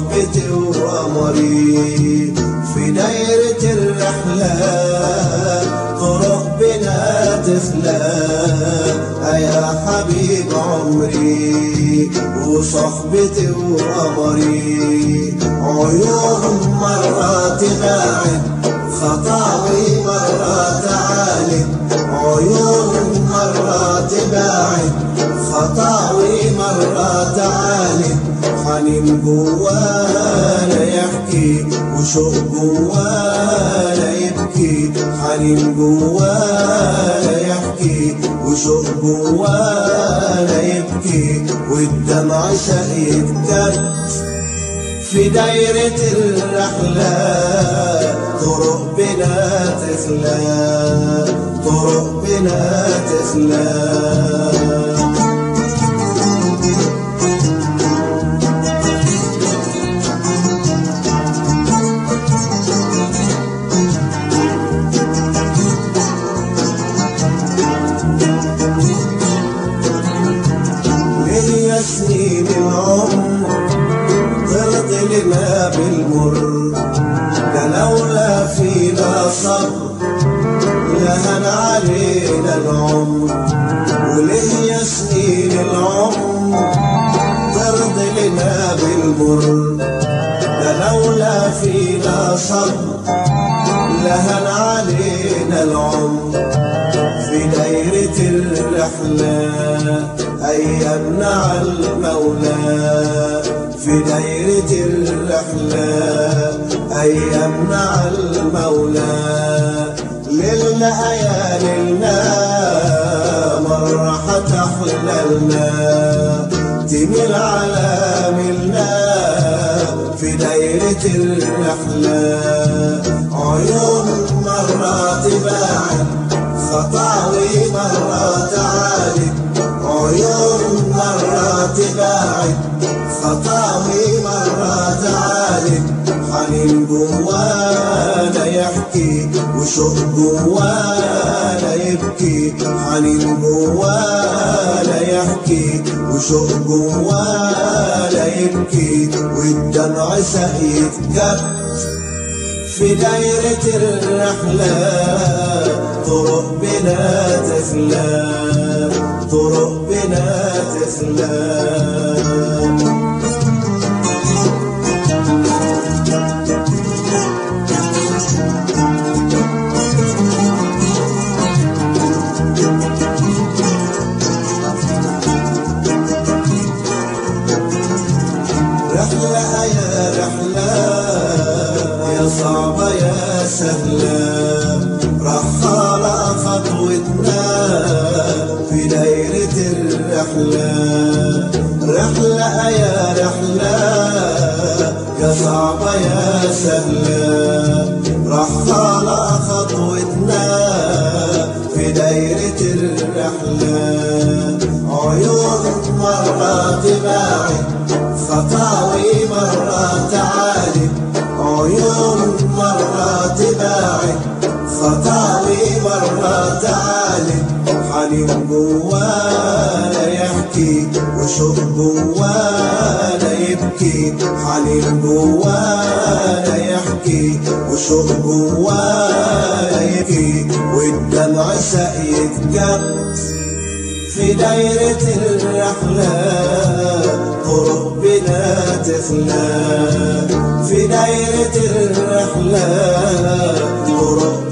وصحبتي وأمري في دايرة الرحلة طرق بنا تخلى يا حبيب عمري وصحبتي وأمري عيون مرة تباعد خطاوي مرة تعالي عيون مرة تباعد خطاوي مرة تعالي حنين جوانا يحكي وشوق جوانا يبكي حنين جوانا يحكي وشوق جوانا يبكي والدمع شقيت كف في دايرة الرحلة طرق بنا تخلى طرق بنا تخلى ليا سنين العمر ترضي لنا بالمر ده لولا فينا صبر لهن علينا العمر وليا سنين العمر ترضي لنا بالمر ده لولا فينا صبر لهن علينا العمر في دايرة الرحلة أيامنا على المولى في دايرة الرحلة أيامنا على المولى ليلنا يا ليلنا مرة حتحللنا تميل على ملنا في دايرة الرحلة عيون مرة تباعد خطاوي مرة تعالي عيون مرة تباعد خطاوي مرة تعالي حنين جوانا يحكي وشوق جوانا يبكي حنين جوانا يحكي وشوق جوانا يبكي والدمع سقيت كف في دايرة الرحلة طرق بنا تخلى طرق بنا تخلى رحلة يا رحلة يا صعبة يا سهلة رحالة خطوتنا في دايرة الرحلة رحلة يا رحلة يا صعبة يا سهلة رحالة خطوتنا في دايرة الرحلة عيون مرة تباعد خطاوي مرة تعالي عيون مرة تباعد خطاوي مرة تعالي حنين جوانا يحكي وشوق جوانا يبكي حنين جوانا يحكي وشوق جوانا يبكي والدمع سقيت كف في دايرة الرحلة طرق بنا تخلى في دايرة الرحلة طرق